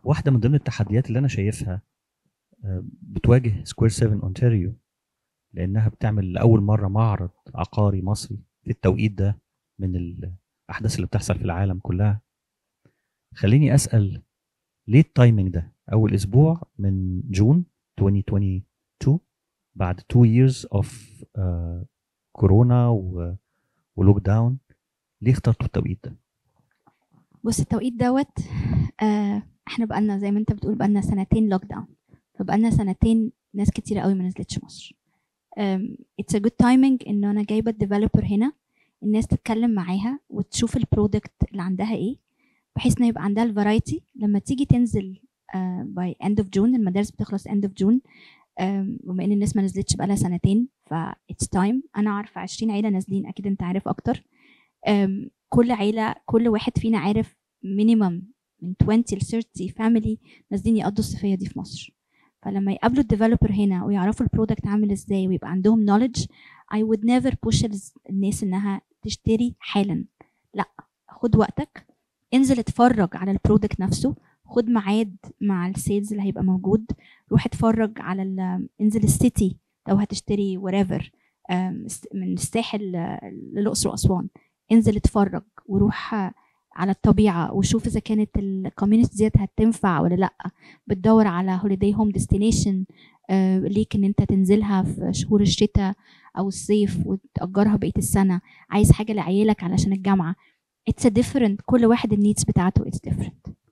واحده من ضمن التحديات اللي انا شايفها آه، بتواجه سكوير 7 اونتاريو لانها بتعمل لاول مره معرض عقاري مصري في التوقيت ده من الاحداث اللي بتحصل في العالم كلها خليني اسال ليه التايمنج ده اول اسبوع من جون 2022 بعد 2 years اوف كورونا ولوك داون ليه اخترتوا التوقيت ده بص التوقيت دوت آه احنا بقالنا زي ما انت بتقول بقالنا سنتين لوك داون فبقالنا سنتين ناس كتير قوي ما نزلتش مصر اتس ا جود تايمينج انه انا جايبه الديفلوبر هنا الناس تتكلم معاها وتشوف البرودكت اللي عندها ايه بحيث انه يبقى عندها الفرايتي لما تيجي تنزل باي اند اوف جون المدارس بتخلص اند اوف جون بما ان الناس ما نزلتش بقالها سنتين ف اتس تايم انا عارفه 20 عيله نازلين اكيد انت عارف اكتر um, كل عيله كل واحد فينا عارف مينيمم من 20 ل 30 فاميلي نازلين يقضوا الصيفيه دي في مصر فلما يقابلوا الديفلوبر هنا ويعرفوا البرودكت عامل ازاي ويبقى عندهم نوليدج I would never push الناس انها تشتري حالا لا خد وقتك انزل اتفرج على البرودكت نفسه خد ميعاد مع السيلز اللي هيبقى موجود روح اتفرج على انزل السيتي لو هتشتري وريفر من الساحل للاقصر واسوان انزل اتفرج وروح على الطبيعه وشوف اذا كانت الكوميونتي ديت هتنفع ولا لا بتدور على هوليداي هوم ديستنيشن ليك ان انت تنزلها في شهور الشتاء او الصيف وتأجرها بقيه السنه عايز حاجه لعيالك علشان الجامعه اتس ديفرنت كل واحد النيدز بتاعته اتس ديفرنت